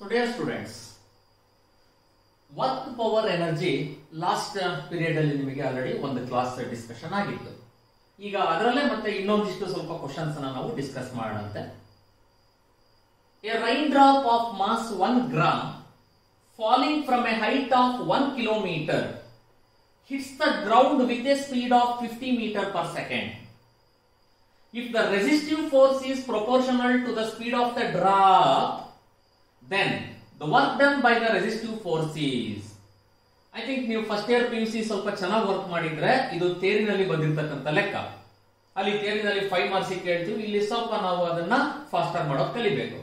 So dear students, work power energy last period ಅಲ್ಲಿ ನಿಮಗೆ already ಒಂದು ಕ್ಲಾಸ್ ಡಿಸ್ಕಷನ್ ಆಗಿತ್ತು ಈಗ ಅದರಲ್ಲೇ ಮತ್ತೆ ಇನ್ನೊಂದಿಷ್ಟು ಸ್ವಲ್ಪ ಕ್ವಶನ್ಸ್ ನಾವು ಡಿಸ್ಕಸ್ ಮಾಡೋಣಂತೆ a rain drop of mass one gram falling from a height of one kilometre hits the ground with a speed of fifty metre per second If the resistive force is proportional to the speed of the drop, then the work done by the resistive force is I think ನೀವು first year P U C ಸ್ವಲ್ಪ ಚೆನ್ನಾಗಿ work ಮಾಡಿದ್ರೆ ಇದು ತೇರಿನಲ್ಲಿ ಬಂದಿರತಕ್ಕಂಥ ಲೆಕ್ಕ ಅಲ್ಲಿ ತೇರಿನಲ್ಲಿ five marks ಕೇಳ್ತೀವಿ ಇಲ್ಲಿ ಸ್ವಲ್ಪ ನಾವು ಅದನ್ನ ಫಾಸ್ಟರ್ ಮಾಡೋದು ಕಲಿಬೇಕು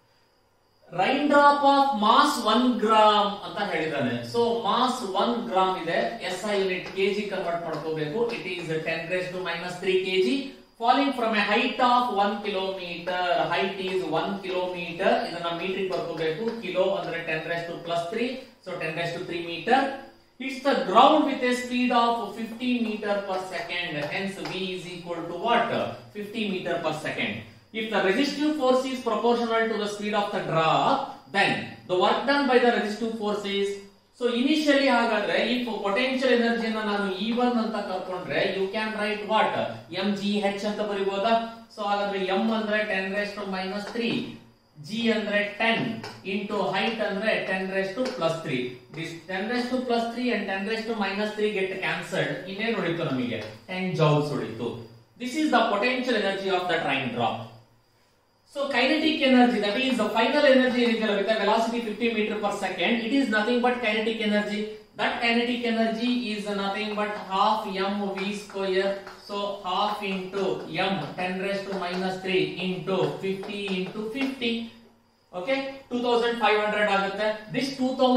rain drop of mass one gram ಅಂತ ಹೇಳಿದಾನೆ ಸೊ ಮಾಸ್ ಒನ್ ಗ್ರಾಮ್ ಇದೆ S I unit KG convert ಮಾಡ್ಕೋಬೇಕು it is ten raise to minus three KG falling from a height of one kilometre height is one kilometre ಇದನ್ನ metre ಬರ್ಕೋಬೇಕು kilo ಅಂದ್ರೆ ten raise to plus three so ten raise to three metre it's the ground with a speed of fifty metre per second hence we is equal to what 50 meter per second if the resistive force is proportional to the speed of the drop then the work done by the resistive force is so initially ಹಾಗಾದ್ರೆ ಈ potential ಎನರ್ಜಿನ ನಾನು E one ಅಂತ ಕರ್ಕೊಂಡ್ರೆ you can write what M G H ಅಂತ ಬರಿಬೋದಾ so ಹಾಗಾದ್ರೆ M ಅಂದ್ರೆ ten raise to minus three G ಅಂದ್ರೆ ಟೆನ್ ಇಂಟು ಹೈಟ್ ಅಂದ್ರೆ ten raise to plus three this ten raise to plus three and ten raise to minus three get cancelled ಇನ್ನೇನು ಉಳಿತು ನಮಗೆ ten joules ಉಳಿತು this is the potential energy of the train drop So kinetic energy, that is the final energy is with a velocity 50 meter per second. It is nothing but kinetic energy. That kinetic energy is nothing but half m v square. So half into m 10 raised to minus 3 into 50 into 50. Okay, 2500 ಆಗುತ್ತೆ. This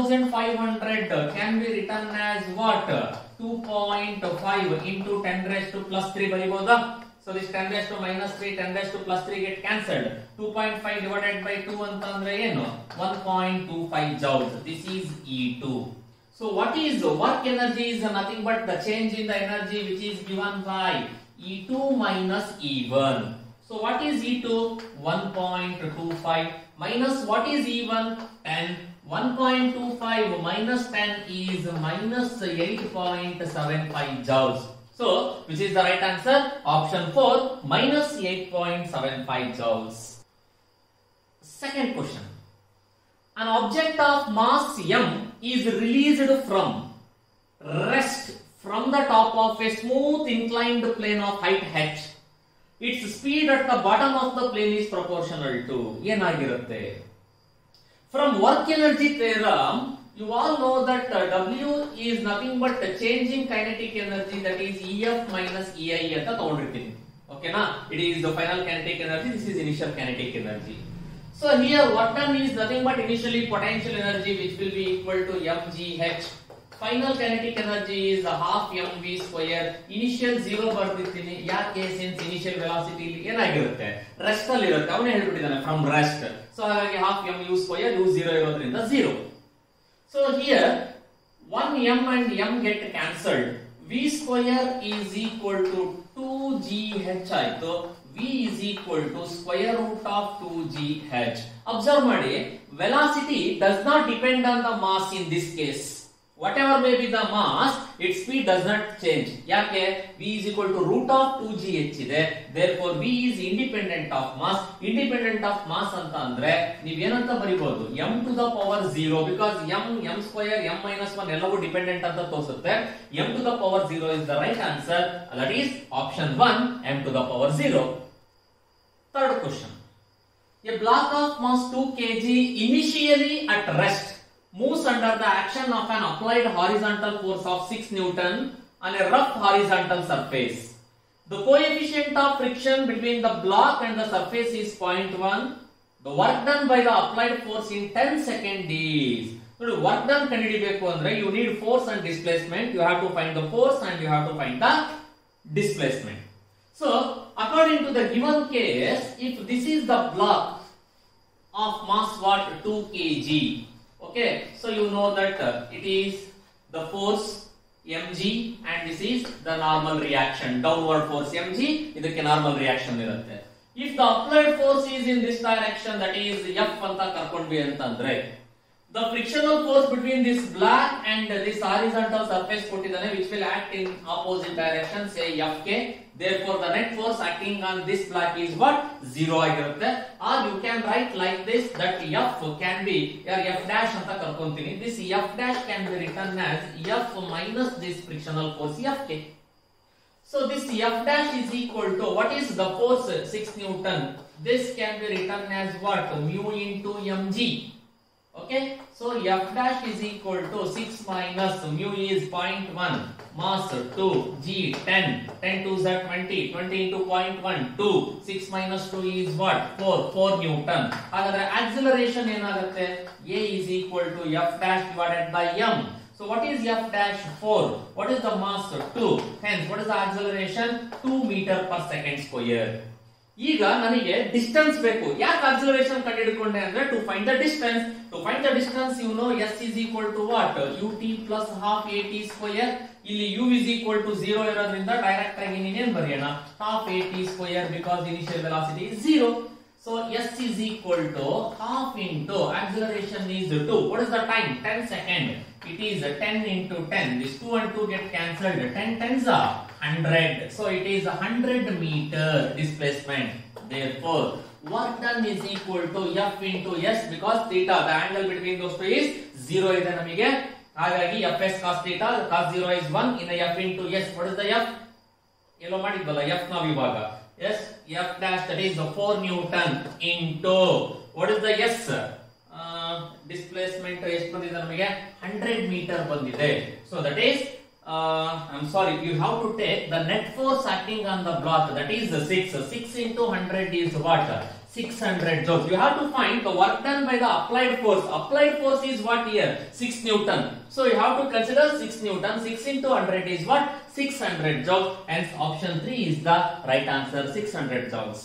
2500 can be written as what? 2.5 into 10 raised to plus 3 ಬರಿಬೋದಾ? So this 10 raised to minus 3, 10 raised to plus 3 get cancelled. 2.5 divided by 2 ಅಂತಂದ್ರೆ ಏನು 1.25 joules. This is E2. So what is work energy is nothing but the change in the energy which is given by E2 minus E1. So what is E2? 1.25 minus what is E1? 10. 1.25 minus 10 is minus 8.75 joules. So, which is the right answer? Option 4, minus 8.75 joules. Second question. An object of mass m is released from rest from the top of a smooth inclined plane of height h. Its speed at the bottom of the plane is proportional to ಏನಾಗಿರುತ್ತೆ From work energy theorem, you all know that uh, W is nothing but the changing kinetic energy that is EF minus EI ಅಂತ ತಗೊಂಡಿರ್ತೀನಿ ಓಕೆನಾ it is the final kinetic energy this is initial kinetic energy so here work done is nothing but initially potential energy which will be equal to mgh final kinetic energy is half mv square initial zero ಬರ್ದಿರ್ತೀನಿ ಯಾಕೆ since initial velocity ಏನಾಗಿರುತ್ತೆ rest ಅಲ್ಲಿ ಇರುತ್ತೆ ಅವನೇ ಹೇಳ್ಬಿಟ್ಟಿದ್ದಾನೆ from rest so ಹಾಗಾಗಿ half M U square U zero ಇರೋದ್ರಿಂದ zero So here 1 m and m get cancelled. v square is equal to 2gh ಆಯ್ತು v is equal to square root of 2gh. Observe ಮಾಡಿ velocity does not depend on the mass in this case. Whatever may be the mass, its speed does not change. ಯಾಕೆ v is equal to root of 2gh ಇದೆ therefore v is independent of mass. Independent of mass ಅಂತ ಅಂದ್ರೆ ನೀವೇನಂತ ಬರಿಬಹುದು m to the power 0 because m m square m minus 1 ಎಲ್ಲವೂ dependent ಅಂತ ತೋರಿಸುತ್ತೆ m to the power 0 is the right answer that is option 1 m to the power 0. Third question. A block of mass 2 kg initially at rest moves under the action of an applied horizontal force of 6 Newton on a rough horizontal surface. The coefficient of friction between the block and the surface is 0.1. The work done by the applied force in 10 seconds is ನೋಡಿ work done ಕಂಡುಹಿಡಿಬೇಕು ಅಂದ್ರೆ you need force and displacement you have to find the force and you have to find the displacement so according to the given case if this is the block of mass what 2 kg okay so you know that uh, it is the force mg and this is the normal reaction downward force mg ಇದಕ್ಕೆ normal reaction ಇರುತ್ತೆ if the applied force is in this direction that is F ಅಂತ ಕರ್ಕೊಂಡ್ವಿ ಅಂತಂದ್ರೆ the frictional force between this block and this horizontal surface ಕೊಟ್ಟಿದ್ದಾನೆ which will act in opposite direction say F K therefore the net force acting on this block is what zero ಆಗಿರುತ್ತೆ are you can write like this that F can be F dash ಅಂತ ಕರ್ಕೊಂತೀನಿ this F dash can be return as F minus this frictional force F K So this F dash is equal to what is the force 6 Newton? This can be written as what? Mu into mg. Okay, so F dash is equal to 6 minus mu is 0.1, mass 2, g 10, 10 to z 20, 20 into 0.1, 2, 6 minus 2 is what? 4, 4 Newton. ಹಾಗಾದ್ರೆ acceleration ಏನಾಗುತ್ತೆ? A is equal to F dash divided by m. So what is F dash 4? What is the mass 2? Hence what is the acceleration? 2 meter per second square. ಈಗ ನನಗೆ distance ಬೇಕು ಯಾಕೆ acceleration ಕಂಡುಹಿಡ್ಕೊಂಡೆ ಅಂದ್ರೆ to find the distance to find the distance you know S is equal to what U T plus half A T square ಇಲ್ಲಿ U is equal to zero ಇರೋದ್ರಿಂದ direct ಆಗಿ ನೀನೇನ್ ಬರೆಯೋಣ half A T square because initial velocity is zero So S is equal to half into acceleration is 2. What is the time? 10 second. It is 10 into 10. This 2 and 2 get cancelled. 10 tens are 100. So it is 100 meter displacement. Therefore, work done is equal to F into S because theta, the angle between those two is 0 ಇದೆ ನಮಗೆ ಹಾಗಾಗಿ F S cos theta cos 0 is 1 in F into S. What is the F? ಎಲ್ಲೋ ಮಾಡಿದ್ವಲ್ಲ F ನ ವಿಭಾಗ S F dash that is four newton into what is the S displacement ಎಷ್ಟು ಬಂದಿದೆ ನಮಗೆ ಹಂಡ್ರೆಡ್ ಮೀಟರ್ ಬಂದಿದೆ so that is I am sorry you have to take the net force acting on the block that is six six into hundred is what 600 joules. You have to find the work done by the applied force. Applied force is what here? 6 Newton. So you have to consider 6 Newton. 6 into 100 is what? 600 joules. Hence option 3 is the right answer. 600 joules.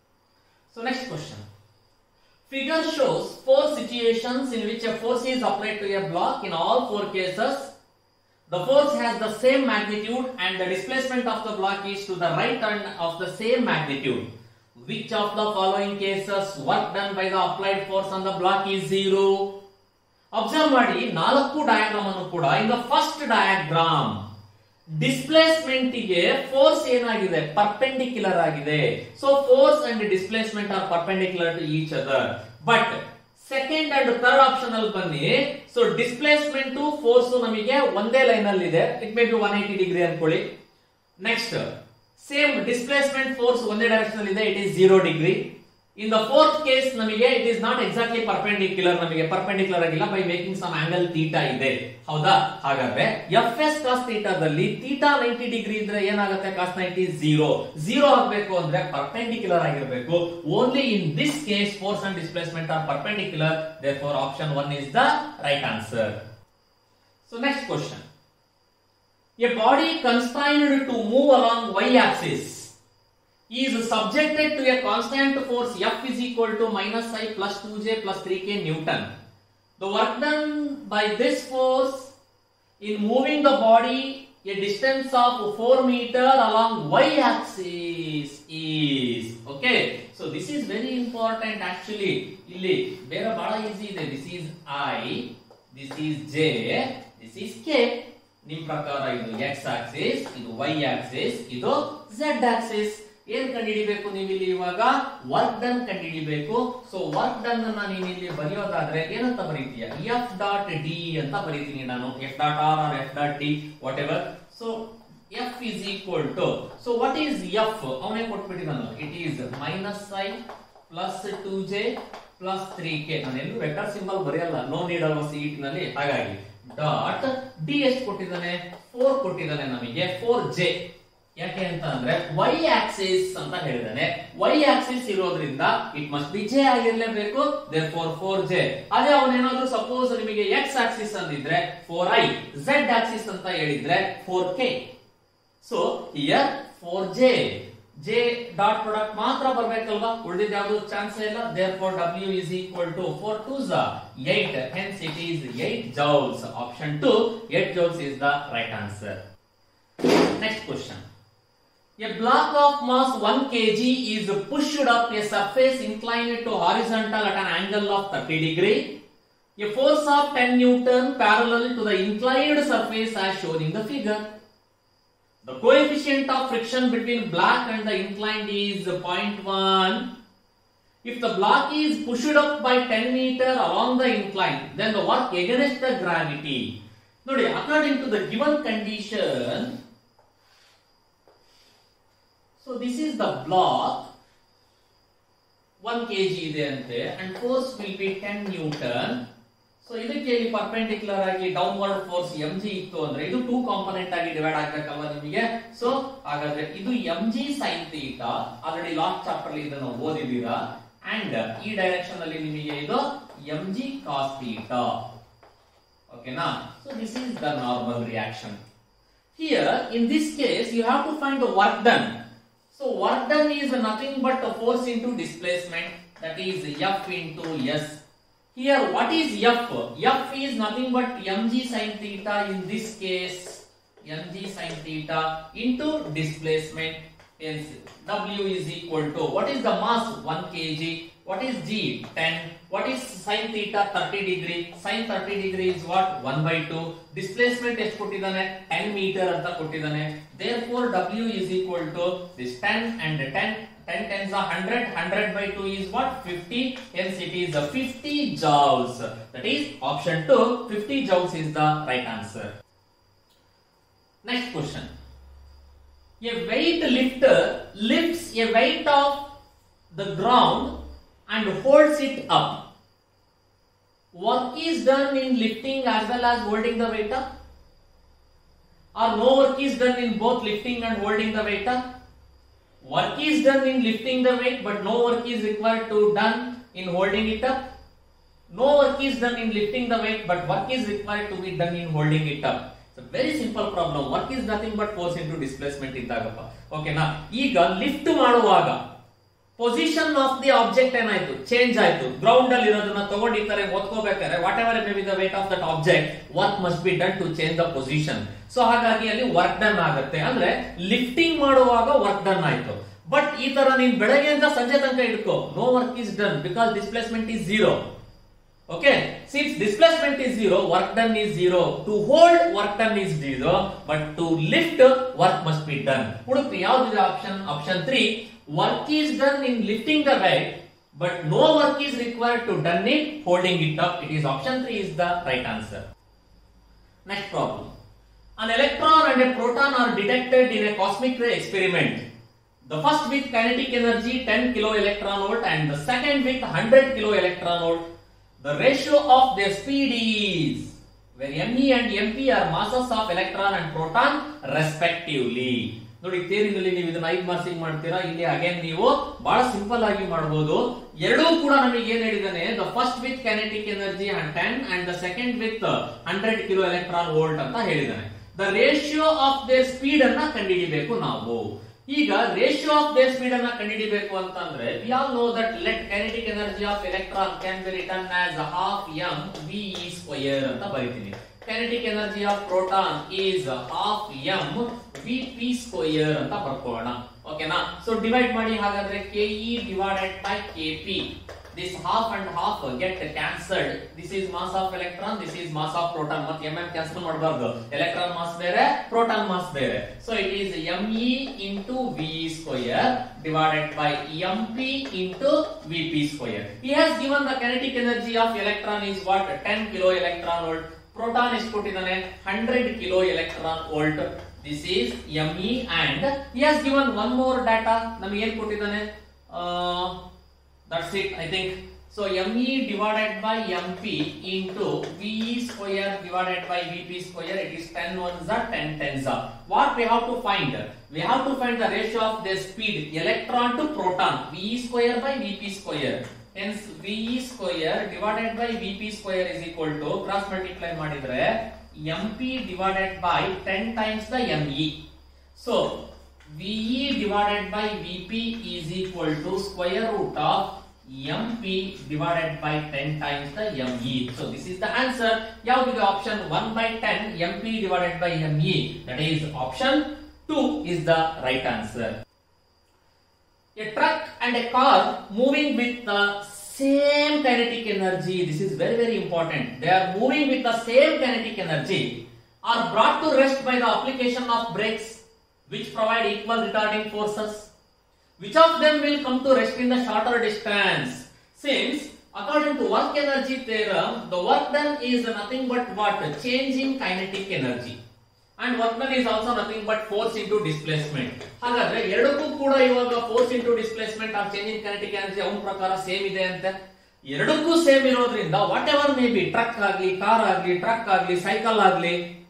So next question. Figure shows four situations in which a force is applied to a block. In all four cases, the force has the same magnitude and the displacement of the block is to the right hand of the same magnitude. Which of the following cases work done by the applied force on the block is zero? Observe ಮಾಡಿ ನಾಲ್ಕು diagram ಅನ್ನು ಕೂಡ in the first diagram displacement ಗೆ force ಏನಾಗಿದೆ perpendicular ಆಗಿದೆ so force and displacement are perpendicular to each other but second and third option ಅಲ್ಲಿ ಬನ್ನಿ so displacement force ನಮಗೆ ಒಂದೇ ಲೈನ್ ಅಲ್ಲಿ ಇದೆ it may be one eighty degree ಅನ್ಕೊಳ್ಳಿ ನೆಕ್ಸ್ಟ್ ಸೇಮ್ ಡಿಸ್ಪ್ಲೇಸ್ಮೆಂಟ್ ಫೋರ್ಸ್ ಒಂದೇ ಡೈರೆಕ್ಷನ್ ಅಲ್ಲಿ ಇದೆ it is zero degree in the fourth case ನಮಗೆ it is not exactly perpendicular ನಮಗೆ ಪರ್ಪೆಂಡಿಕ್ಯುಲರ್ ಆಗಿಲ್ಲ by making some angle theta ಇದೆ ಹೌದಾ ಹಾಗಾದ್ರೆ ಎಫ್ ಎಸ್ ಕಾಸ್ ತೀಟಾದಲ್ಲಿ ತೀಟಾ ನೈಂಟಿ ಡಿಗ್ರಿ ಇದ್ರೆ ಏನಾಗುತ್ತೆ ಕಾಸ್ ನೈಂಟಿ ಜೀರೋ ಜೀರೋ ಆಗ್ಬೇಕು ಅಂದ್ರೆ ಪರ್ಪೆಂಡಿಕ್ಯುಲರ್ ಆಗಿರಬೇಕು only in this case force and displacement are perpendicular therefore option one is the right answer so next question A body constrained to move along y-axis is subjected to a constant force F is equal to minus I plus 2J plus 3K Newton. The work done by this force in moving the body a distance of 4 meter along y-axis is okay. So this is very important actually. ಇಲ್ಲಿ ಬೇರೆ ಬಹಳ easy ಇದೆ this is I this is J this is K ನಿಮ್ ಪ್ರಕಾರ ಇದು X axis ಇದು Y axis ಇದು Z axis ಏನ್ ಕಂಡುಹಿಡಿಬೇಕು ನೀವು ಇಲ್ಲಿ ಇವಾಗ ವರ್ಕ್ ಡನ್ ಕಂಡುಹಿಡಿಬೇಕು ಸೊ ವರ್ಕ್ ಡನ್ ಅನ್ನ ನೀನು ಇಲ್ಲಿ ಬರೆಯೋದಾದ್ರೆ ಏನಂತ ಬರೀತೀಯ ಎಫ್ ಡಾಟ್ ಡಿ ಅಂತ ಬರೀತೀನಿ ನಾನು F dot R R F dot D whatever so F is equal to so what is F ಅವನೇ ಕೊಟ್ಬಿಟ್ಟಿದ್ದಾನು it is minus I plus two J plus three K ನಾನು ಎಲ್ಲೂ vector symbol ಬರೆಯಲ್ಲ no need ಅಲ್ವಾ sheet ನಲ್ಲಿ ಹಾಗಾಗಿ dot D ಎಷ್ಟು ಕೊಟ್ಟಿದ್ದಾನೆ ಫೋರ್ ಕೊಟ್ಟಿದ್ದಾನೆ ನಮಗೆ ಫೋರ್ ಜೆ ಯಾಕೆ ಅಂತ ಅಂದ್ರೆ ವೈ ಆಕ್ಸಿಸ್ ಅಂತ ಹೇಳಿದಾನೆ ವೈ ಆಕ್ಸಿಸ್ ಇರೋದ್ರಿಂದ ಇಟ್ ಮಸ್ಟ್ ಬಿ ಜೆ ಆಗಿರ್ಲೇಬೇಕು ದೇರ್ ಫೋರ್ ಫೋರ್ ಜೆ ಅದೇ ಅವನೇನಾದ್ರೂ ಸಪೋಸ್ ನಿಮಗೆ ಎಕ್ಸ್ ಆಕ್ಸಿಸ್ ಅಂದಿದ್ರೆ ಫೋರ್ ಐ ಝೆಡ್ ಆಕ್ಸಿಸ್ ಅಂತ ಹೇಳಿದ್ರೆ four K so here four J J dot product ಮಾತ್ರ ಬರ್ಬೇಕಲ್ವಾ ಉಳಿದಿದ್ ಯಾವ್ದು ಚಾನ್ಸ್ ಇಲ್ಲ therefore W is equal to four two eight hence it is eight joules option two eight joules is the right answer next question A block of mass 1 kg is pushed up a surface inclined to horizontal at an angle of 30 degree. A force of 10 Newton parallel to the inclined surface as shown in the figure. The coefficient of friction between block and the inclined is 0.1. If the block is pushed up by 10 meter along the incline, then the work against the gravity. ನೋಡಿ according to the given condition, so this is the block 1 kg ಇದೆ ಅಂತೆ and force will be 10 newton. So ಇದಕ್ಕೆ ಇಲ್ಲಿ perpendicular ಆಗಿ downward force M G ಇತ್ತು ಅಂದ್ರೆ ಇದು two component ಆಗಿ ಡಿವೈಡ್ ಆಗ್ಬೇಕಲ್ವಾ ನಿಮಗೆ ಸೊ ಹಾಗಾದ್ರೆ ಇದು M G sine theta already last chapter ಅಲ್ಲಿ ಇದನ್ನು ಓದಿದೀರಾ ಅಂಡ್ ಈ ಡೈರೆಕ್ಷನ್ ಅಲ್ಲಿ ನಿಮಗೆ ಇದು ಎಂ ಜಿ ಕಾಸ್ ಥೀಟಾ ಓಕೆನಾ so this is the normal reaction here in this case you have to find the work done so work done is nothing but force into displacement that is F into S Here, what is F? F is nothing but mg sin theta in this case, mg sin theta into displacement. Hence, W is equal to what is the mass 1 kg? What is G? 10. What is sin theta 30 degree? Sin 30 degree is what? 1 by 2. Displacement ಎಷ್ಟು ಕೊಟ್ಟಿದ್ದಾನೆ 10 meter ಅಂತ ಕೊಟ್ಟಿದ್ದಾನೆ. Therefore, W is equal to this 10 and 10. 10 tens are 100, 100 by 2 is what? 50, hence it is a 50 joules. That is option 2, 50 joules is the right answer. Next question. A weight lifter lifts a weight of the ground and holds it up. Work is done in lifting as well as holding the weight up? Or no work is done in both lifting and holding the weight up? Work is done in lifting the weight, but no work is required to done in holding it up. No work is done in lifting the weight, but work is required to be done in holding it up. It's a very simple problem. Work is nothing but force into displacement ಇದ್ದಾಗಪ್ಪ ಓಕೆನಾ ಈಗ lift ಮಾಡುವಾಗ position of the object ಏನಾಯ್ತು change ಆಯ್ತು ground ಅಲ್ಲಿ ಇರೋದನ್ನ ತಗೊಂಡು ಈ ತರ ಒತ್ಕೋಬೇಕಾದ್ರೆ whatever may be the weight of that object work must be done to change the position so ಹಾಗಾಗಿ ಅಲ್ಲಿ ವರ್ಕ್ ಡನ್ ಆಗುತ್ತೆ ಅಂದ್ರೆ ಲಿಫ್ಟಿಂಗ್ ಮಾಡುವಾಗ ವರ್ಕ್ ಡನ್ ಆಯ್ತು ಬಟ್ ಈ ತರ ನೀನ್ ಬೆಳಗ್ಗೆಯಿಂದ ಸಂಜೆ ತನಕ ಇಟ್ಕೋ no work is done because displacement is zero Okay, since displacement is zero, work done is zero. To hold, work done is zero, but to lift, work must be done. ಹುಡುಕ್ರಿ ಯಾವ್ದಿದೆ option option three work is done in lifting the weight, but no work is required to done in holding it up. It is option three is the right answer. Next problem. An electron and a proton are detected in a cosmic ray experiment. The first with kinetic energy 10 kilo electron volt and the second with 100 kilo electron volt. The ratio of their speed is where me and mp are masses of electron and proton respectively. ನೋಡಿ ಥಿಯರಿನಲ್ಲಿ ನೀವು ಇದನ್ನ ಐದು ಮಾರ್ಕ್ಸಿಂಗ್ ಮಾಡ್ತೀರಾ ಇಲ್ಲಿ again ನೀವು ಬಹಳ simple ಆಗಿ ಮಾಡಬಹುದು ಎರಡೂ ಕೂಡ ನಮಗೆ ಏನ್ ಹೇಳಿದಾನೆ the first with kinetic energy ten and the second with hundred kilo electron volt ಅಂತ ಹೇಳಿದಾನೆ the ratio of their speed ಅನ್ನ ಕಂಡುಹಿಡಿಬೇಕು ನಾವು ಈಗ ರೇಷಿಯೋ ಆಫ್ ದೇರ್ ಸ್ಪೀಡ್ ಅನ್ನ ಕಂಡುಹಿಡಿಬೇಕು ಅಂತಂದ್ರೆ we all know that let kinetic energy of electron can be return as half M V square ಅಂತ ಬರೀತೀನಿ kinetic energy of proton is half M V P square ಅಂತ ಬರ್ಕೊಳ್ಳೋಣ ಓಕೆನಾ so divide ಮಾಡಿ ಹಾಗಾದ್ರೆ K E divided by K P this half and half get cancelled this is mass of electron this is mass of proton ಮತ್ತೆ mm cancel ಮಾಡಬಾರ್ದು electron mass ಬೇರೆ proton mass ಬೇರೆ so it is me into v square divided by mp into vp square he has given the kinetic energy of electron is what 10 kilo electron volt proton ಎಷ್ಟು ಕೊಟ್ಟಿದ್ದಾನೆ 100 kilo electron volt this is me and he has given one more data ನಮಗೆ ಏನ್ ಕೊಟ್ಟಿದ್ದಾನೆ that's it i think so me divided by mp into ve square divided by vp square it is 10 ones are 10 tens are what we have to find we have to find the ratio of their speed electron to proton ve square by vp square hence ve square divided by vp square is equal to cross multiply ಮಾಡಿದ್ರೆ mp divided by 10 times the me so VE divided by VP is equal to square root of MP divided by 10 times the ME. So this is the answer. Yav is the option 1 by 10 MP divided by ME. That is option 2 is the right answer. A truck and a car moving with the same kinetic energy. This is very, very important. They are moving with the same kinetic energy are brought to rest by the application of brakes which provide equal retarding forces. Which of them will come to rest in the shorter distance? Since according to work energy theorem, the work done is nothing but what? Change in kinetic energy. And work done is also nothing but force into displacement ಹಾಗಾದ್ರೆ ಎರಡಕ್ಕೂ ಕೂಡ ಇವಾಗ force into displacement are change in kinetic energy ಅವನ ಪ್ರಕಾರ same ಇದೆ ಅಂತೆ ಎರಡಕ್ಕೂ same ಇರೋದ್ರಿಂದ whatever may be truck ಆಗ್ಲಿ ಕಾರ್ ಆಗ್ಲಿ ಟ್ರಕ್ ಆಗ್ಲಿ ಸೈಕಲ್ ಆಗ್ಲಿ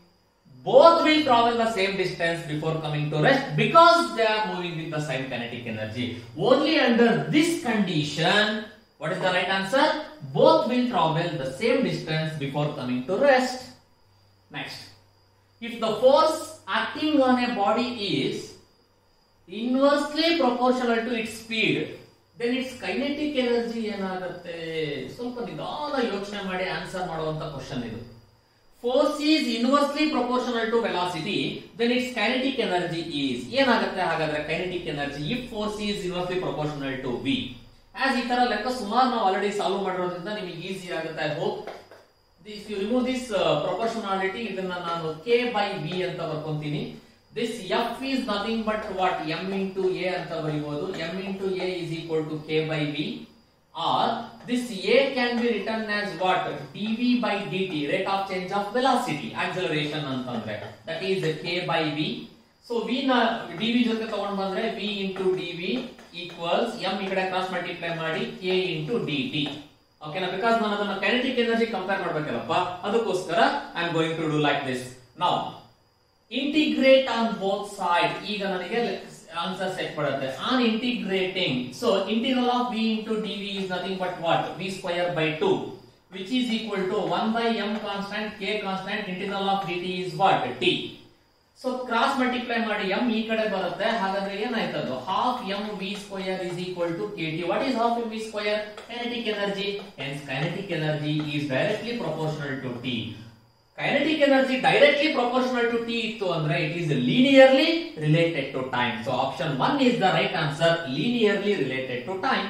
both will travel the same distance before coming to rest because they are moving with the same kinetic energy. Only under this condition, what is the right answer? Both will travel the same distance before coming to rest. Next, if the force acting on a body is inversely proportional to its speed, then its kinetic energy ಏನಾಗುತ್ತೆ ಸ್ವಲ್ಪ ನಿಧಾನ ಯೋಚನೆ ಮಾಡಿ answer ಮಾಡುವಂತ question ಇದು force is inversely proportional to velocity then it's kinetic energy is ಏನಾಗುತ್ತೆ ಹಾಗಾದ್ರೆ kinetic energy if force is inversely proportional to V as ಈ ತರ ಲೆಕ್ಕ ಸುಮಾರು ನಾವು ಆಲ್ರೆಡಿ ಸಾಲ್ವ್ ಮಾಡಿರೋದ್ರಿಂದ ನಿಮಗೆ ಈಸಿ ಆಗುತ್ತೆ I hope if you remove this proportionality ಇದನ್ನ ನಾನು ಕೆ ಬೈ ವಿ ಅಂತ ಬರ್ಕೊಂತೀನಿ this F is nothing but what M into A ಅಂತ ಬರೀಬಹುದು M into A is equal to K by V or this a can be written as what dv by dt rate of change of velocity acceleration ಅಂತಂದ್ರೆ that is k by v so v ನ dv ಜೊತೆ ತಗೊಂಡ್ ಬಂದ್ರೆ v into dv equals m ಈ ಕಡೆ cross multiply ಮಾಡಿ k into dt ಓಕೆನಾ because ನಾನು ಅದನ್ನ ಕೈನೆಟಿಕ್ ಎನರ್ಜಿ ಕಂಪೇರ್ ಮಾಡ್ಬೇಕಲ್ಲಪ್ಪ ಅದಕ್ಕೋಸ್ಕರ I am going to do like this ನಾವು ಇಂಟಿಗ್ರೇಟ್ ಆನ್ ಬೋತ್ ಸೈಡ್ ಈಗ ನನಗೆ ಆನ್ಸರ್ ಸೆಟ್ ಮಾಡುತ್ತೆ on integrating so integral of V into D V is nothing but what V square by two which is equal to one by M constant K constant integral of D T is what T so cross multiply ಮಾಡಿ M ಈ ಕಡೆ ಬರುತ್ತೆ ಹಾಗಾದ್ರೆ ಏನಾಯ್ತದು half M V square is equal to K T what is half M V square kinetic energy hence kinetic energy is directly proportional to T kinetic energy directly proportional to T ಇತ್ತು ಅಂದ್ರೆ it is linearly related to time so option one is the right answer linearly related to time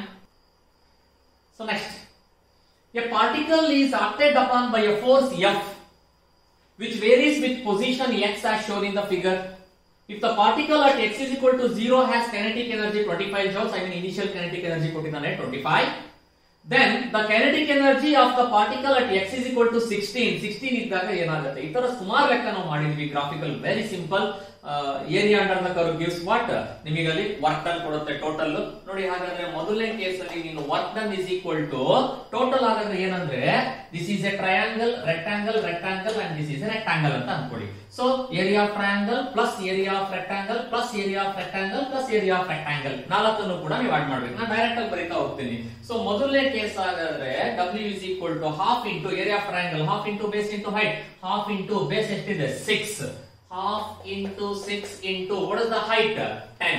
so next a particle is acted upon by a force F which varies with position x as shown in the figure. If the particle at x is equal to 0 has kinetic energy 25 joules, I mean initial kinetic energy ಕೊಟ್ಟಿದ್ದಾನೆ 25, then the kinetic energy of the particle at x is equal to 16. 16 ಇದ್ದಾಗ ಏನಾಗುತ್ತೆ ಈ ತರ ಸುಮಾರು ಲೆಕ್ಕ ನಾವು ಮಾಡಿದ್ವಿ graphical very simple area under the curve gives what ನಿಮಗೆ ಅಲ್ಲಿ ವರ್ಕ್ ಡನ್ ಕೊಡುತ್ತೆ ಟೋಟಲ್ ನೋಡಿ ಹಾಗಾದ್ರೆ ಮೊದಲನೇ ಕೇಸ್ ಅಲ್ಲಿ ನೀನು work done is equal to total ಹಾಗಾದ್ರೆ ಏನಂದ್ರೆ this is a triangle rectangle rectangle and this is a rectangle ಅಂತ ಅನ್ಕೊಳ್ಳಿ so area of triangle plus area of rectangle plus area of rectangle plus area of rectangle ನಾಲ್ಕನ್ನು ಕೂಡ ನೀವು add ಮಾಡ್ಬೇಕು ನಾನು direct ಆಗಿ ಬರೀತಾ ಹೋಗ್ತೀನಿ ಸೊ ಮೊದಲನೇ ಕೇಸ್ ಹಾಗಾದ್ರೆ W is equal to half into area of triangle half into base into height half into base ಎಷ್ಟಿದೆ six half into six into what is the height ten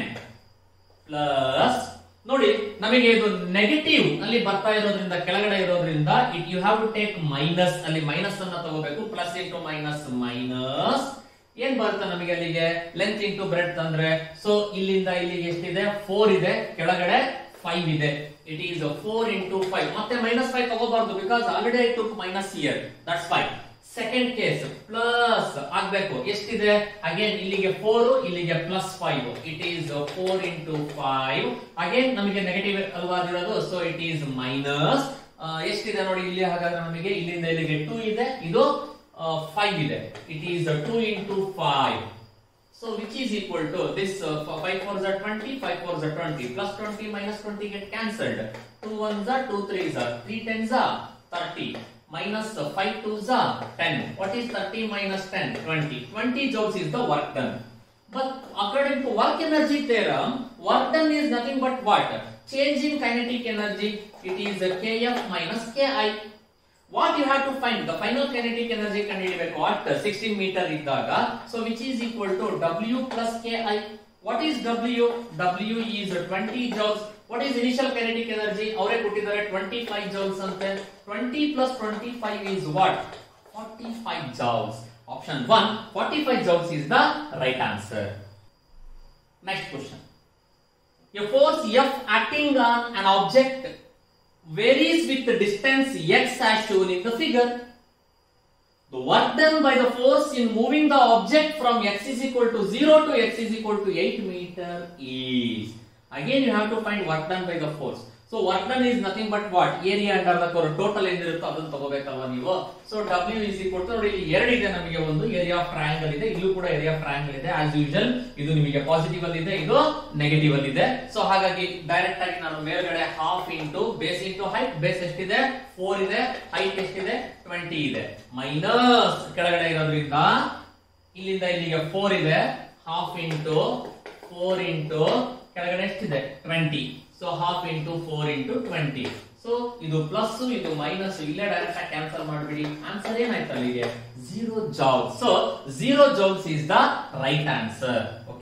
plus ನೋಡಿ ನಮಗೆ ಇದು negative ಅಲ್ಲಿ ಬರ್ತಾ ಇರೋದ್ರಿಂದ ಕೆಳಗಡೆ ಇರೋದ್ರಿಂದ it you have to take minus ಅಲ್ಲಿ ಮೈನಸ್ ಅನ್ನ ತಗೋಬೇಕು ಪ್ಲಸ್ ಇಂಟು ಮೈನಸ್ ಮೈನಸ್ ಏನ್ ಬರುತ್ತೆ ನಮಗೆ ಅಲ್ಲಿಗೆ ಲೆಂತ್ ಇಂಟು ಬ್ರೆಡ್ ಅಂದ್ರೆ ಸೊ ಇಲ್ಲಿಂದ ಇಲ್ಲಿಗೆ ಎಷ್ಟಿದೆ ಫೋರ್ ಇದೆ ಕೆಳಗಡೆ ಫೈವ್ ಇದೆ it is four into five ಮತ್ತೆ ಮೈನಸ್ ಫೈವ್ ತಗೋಬಾರ್ದು because already I took minus here that's five second case plus ಆಗ್ಬೇಕು ಎಷ್ಟಿದೆ ಅಗೇನ್ ಇಲ್ಲಿಗೆ ಫೋರ್ ಇಲ್ಲಿಗೆ plus five it is four into five again ನಮಗೆ ನೆಗೆಟಿವ್ ಅಲ್ವಾ ಇರೋದು ಸೊ ಇಟ್ ಈಸ್ ಮೈನಸ್ ಎಷ್ಟಿದೆ ನೋಡಿ ಇಲ್ಲಿ ಹಾಗಾದ್ರೆ ನಮಗೆ ಇಲ್ಲಿಂದ ಇಲ್ಲಿಗೆ ಟೂ ಇದೆ ಇದು ಫೈವ್ ಇದೆ it is two into five So which is equal to this uh, 5 4s are 20, 5 4s are 20, plus 20 minus 20 get cancelled. 2 1s are 2 3s are 3 10s are 30, minus uh, 5 2s are 10. What is 30 minus 10? 20. 20 joules is the work done. But according to work energy theorem, work done is nothing but what? Change in kinetic energy. It is uh, kf minus ki. What you have to find? The final kinetic energy ಕಂಡುಹಿಡಿಯಬೇಕು at 16 meter ಇದ್ದಾಗ so which is equal to W plus Ki. What is W? W is 20 joules. What is initial kinetic energy? ಅವರೇ ಕೊಟ್ಟಿದ್ದಾರೆ 25 joules ಅಂತೆ 20 plus 25 is what? 45 joules. Option 1, 45 joules is the right answer. Next question A force F acting on an object varies with the distance x as shown in the figure. The work done by the force in moving the object from x is equal to 0 to x is equal to 8 meter is. Again, you have to find work done by the force. So work done is nothing but what? Area under the curve. Total ಏನಿರುತ್ತೋ ಅದನ್ನ ತಗೋಬೇಕಲ್ವಾ ನೀವು so W is equal to ನೋಡಿ ಇಲ್ಲಿ ಎರಡು ಇದೆ ನಮಗೆ ಒಂದು ಏರಿಯಾ ಆಫ್ ಟ್ರಯಾಂಗಲ್ ಇದೆ ಇಲ್ಲೂ ಕೂಡ ಏರಿಯಾ ಆಫ್ ಟ್ರಯಾಂಗಲ್ ಇದೆ ಆಸ್ ಯೂಶಲ್ ಇದು ನಿಮಗೆ ಪಾಸಿಟಿವ್ ಅಲ್ಲಿ ಇದೆ ಇದು ನೆಗೆಟಿವ್ ಅಲ್ಲಿ ಇದೆ ಸೊ ಹಾಗಾಗಿ ಡೈರೆಕ್ಟ್ ಆಗಿ ನಾನು ಮೇಲ್ಗಡೆ half into base into height base ಎಷ್ಟಿದೆ ಫೋರ್ ಇದೆ ಹೈಟ್ ಎಷ್ಟಿದೆ ಟ್ವೆಂಟಿ ಇದೆ ಮೈನಸ್ ಕೆಳಗಡೆ ಇರೋದ್ರಿಂದ ಇಲ್ಲಿಂದ ಇಲ್ಲಿಗೆ ಫೋರ್ ಇದೆ ಹಾಫ್ ಇಂಟು ಫೋರ್ ಇಂಟು ಕೆಳಗಡೆ ಎಷ್ಟಿದೆ twenty so half into four into twenty so ಇದು ಪ್ಲಸ್ ಇದು ಮೈನಸ್ ಇಲ್ಲೇ ಡೈರೆಕ್ಟ್ ಆಗಿ ಕ್ಯಾನ್ಸಲ್ ಮಾಡ್ಬಿಡಿ ಆನ್ಸರ್ ಏನಾಯ್ತು ಅಲ್ಲಿಗೆ zero joules so zero joules is the right answer